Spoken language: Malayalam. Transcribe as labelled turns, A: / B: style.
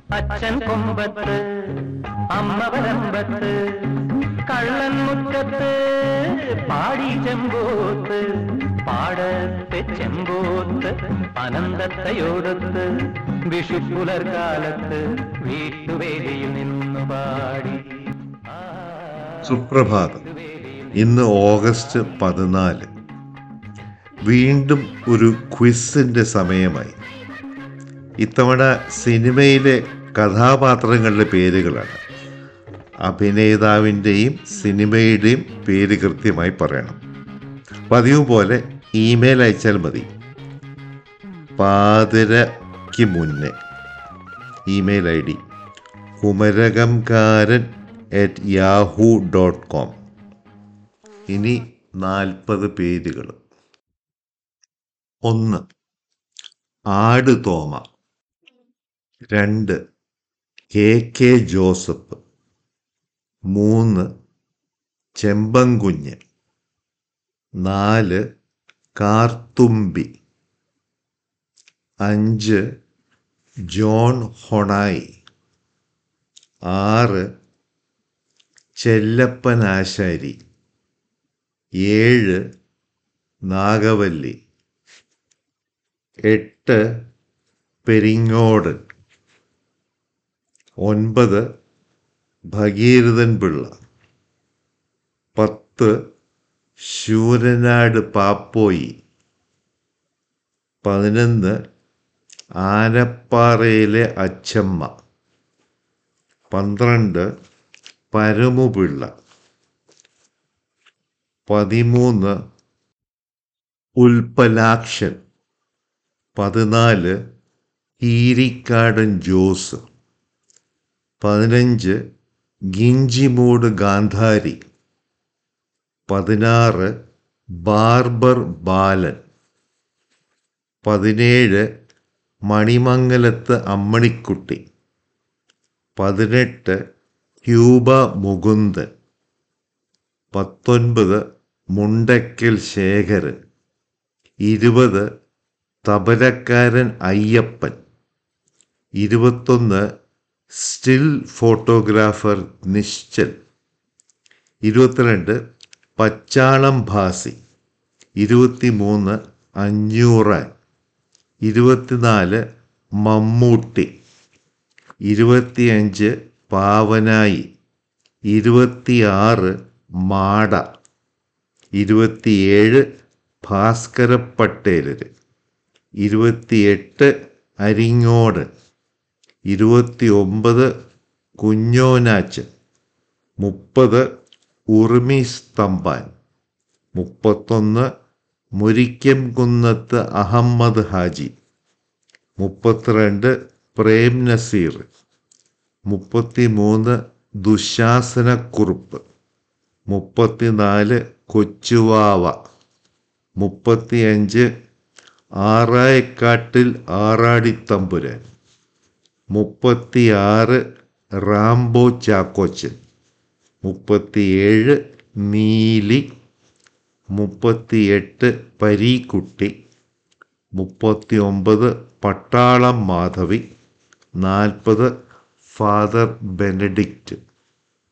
A: അച്ഛൻ കൊമ്പത്ത് അമ്മ വരമ്പത്ത് കള്ളൻ മുറ്റത്ത് പാടി ചെമ്പോത്ത് പാടത്തെ ചെമ്പോത്ത് അനന്തത്തയോടത്ത് വിഷുപ്പുലർക്കാലത്ത് വീട്ടുവേലിയിൽ നിന്നു പാടി
B: സുപ്രഭാതം ഇന്ന് ഓഗസ്റ്റ് പതിനാല് വീണ്ടും ഒരു ക്വിസിൻ്റെ സമയമായി ഇത്തവണ സിനിമയിലെ കഥാപാത്രങ്ങളുടെ പേരുകളാണ് അഭിനേതാവിൻ്റെയും സിനിമയുടെയും പേര് കൃത്യമായി പറയണം പതിവ് പോലെ ഇമെയിൽ അയച്ചാൽ മതി പാതിരയ്ക്ക് മുന്നേ ഇമെയിൽ ഐ ഡി കുമരകംകാരൻ അറ്റ് യാഹു ഡോട്ട് കോം ഇനി നാൽപ്പത് പേരുകൾ ഒന്ന് ആട് തോമ രണ്ട് കെ കെ ജോസഫ് മൂന്ന് ചെമ്പങ്കുഞ്ഞ് നാല് കാർത്തുമ്പി അഞ്ച് ജോൺ ഹൊണായി ആറ് ചെല്ലപ്പനാശാരി ഏഴ് നാഗവല്ലി എട്ട് പെരിങ്ങോട് ഒൻപത് ഭഗീരഥൻ പിള്ള പത്ത് ശൂരനാട് പാപ്പോയി പതിനൊന്ന് ആനപ്പാറയിലെ അച്ചമ്മ പന്ത്രണ്ട് പരമുപിള്ള പതിമൂന്ന് ഉൽപ്പലാക്ഷൻ പതിനാല് ഈരിക്കാടൻ ജോസ് പതിനഞ്ച് ഗിഞ്ചിമൂട് ഗാന്ധാരി പതിനാറ് ബാർബർ ബാലൻ പതിനേഴ് മണിമംഗലത്ത് അമ്മണിക്കുട്ടി പതിനെട്ട് ക്യൂബ മുകുന്ദൻ പത്തൊൻപത് മുണ്ടയ്ക്കൽ ശേഖരൻ ഇരുപത് തബലക്കാരൻ അയ്യപ്പൻ ഇരുപത്തൊന്ന് സ്റ്റിൽ ഫോട്ടോഗ്രാഫർ നിശ്ചൽ ഇരുപത്തിരണ്ട് പച്ചാളം ഭാസി ഇരുപത്തിമൂന്ന് അഞ്ഞൂറാൻ ഇരുപത്തിനാല് മമ്മൂട്ടി ഇരുപത്തിയഞ്ച് പാവനായി ഇരുപത്തിയാറ് മാട ഇരുപത്തിയേഴ് ഭാസ്കര പട്ടേലർ ഇരുപത്തിയെട്ട് അരിങ്ങോട് ഇരുപത്തി ഒമ്പത് കുഞ്ഞോനാച്ചൻ മുപ്പത് ഉറുമി സ്തംഭാൻ മുപ്പത്തൊന്ന് മുരിക്കം കുന്നത്ത് അഹമ്മദ് ഹാജി മുപ്പത്തിരണ്ട് പ്രേം നസീർ മുപ്പത്തിമൂന്ന് ദുശാസനക്കുറുപ്പ് മുപ്പത്തിനാല് കൊച്ചുവാവ മുപ്പത്തിയഞ്ച് ആറായക്കാട്ടിൽ ആറാടിത്തമ്പുരാൻ മുപ്പത്തിയാറ് റാംബോ ചാക്കോച്ചൻ മുപ്പത്തിയേഴ് നീലി മുപ്പത്തിയെട്ട് പരീക്കുട്ടി മുപ്പത്തി ഒമ്പത് പട്ടാളം മാധവി നാൽപ്പത് ഫാദർ ബെനഡിക്റ്റ്